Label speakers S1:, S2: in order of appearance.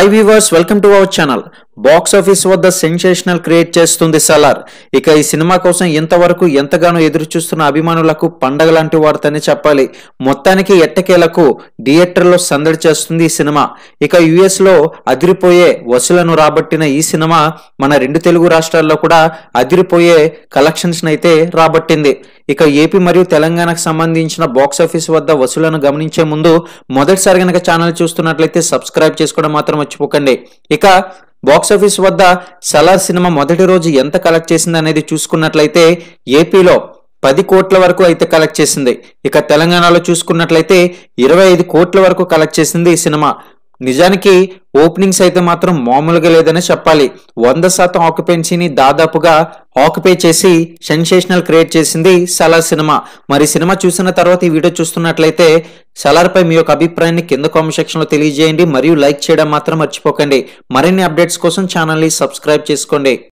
S1: hi viewers welcome to our channel box office వద్ద sensational create చేస్తుంది సలార్ ఇక ఈ సినిమా కోసం ఇంతవరకు ఎంతగానో ఎదురు చూస్తున్న అభిమానులకు పండగ లాంటి వార్తని చెప్పాలి మొత్తానికి ఎట్టకేలకు థియేటర్లో సందడి చేస్తుంది ఈ సినిమా ఇక యుఎస్ లో అదిరిపోయే వసూలను రాబట్టిన ఈ సినిమా మన రెండు తెలుగు రాష్ట్రాల్లో కూడా అదిరిపోయే కలెక్షన్స్ అయితే రాబట్టింది ఇక ఏపీ మరియు తెలంగాణకు సంబంధించిన బాక్స్ ఆఫీస్ వద్ద వసూలను గమనించే ముందు మొదటిసారి కనుక ఛానల్ చూస్తున్నట్లయితే సబ్స్క్రైబ్ చేసుకోవడం మాత్రం మర్చిపోకండి ఇక బాక్స్ ఆఫీస్ వద్ద సలార్ సినిమా మొదటి రోజు ఎంత కలెక్ట్ చేసింది అనేది చూసుకున్నట్లయితే ఏపీలో పది కోట్ల వరకు అయితే కలెక్ట్ చేసింది ఇక తెలంగాణలో చూసుకున్నట్లయితే ఇరవై ఐదు కోట్ల వరకు కలెక్ట్ చేసింది ఈ సినిమా నిజానికి ఓపెనింగ్స్ అయితే మాత్రం మామూలుగా లేదని చెప్పాలి వంద శాతం ఆక్యుపెన్సీని దాదాపుగా ఆక్యుపై చేసి సెన్సేషనల్ క్రియేట్ చేసింది సలార్ సినిమా మరి సినిమా చూసిన తర్వాత ఈ వీడియో చూస్తున్నట్లయితే సలార్ పై మీ యొక్క అభిప్రాయాన్ని కింద కామెంట్ సెక్షన్ లో తెలియజేయండి మరియు లైక్ చేయడం మాత్రం మర్చిపోకండి మరిన్ని అప్డేట్స్ కోసం ఛానల్ ని సబ్స్క్రైబ్ చేసుకోండి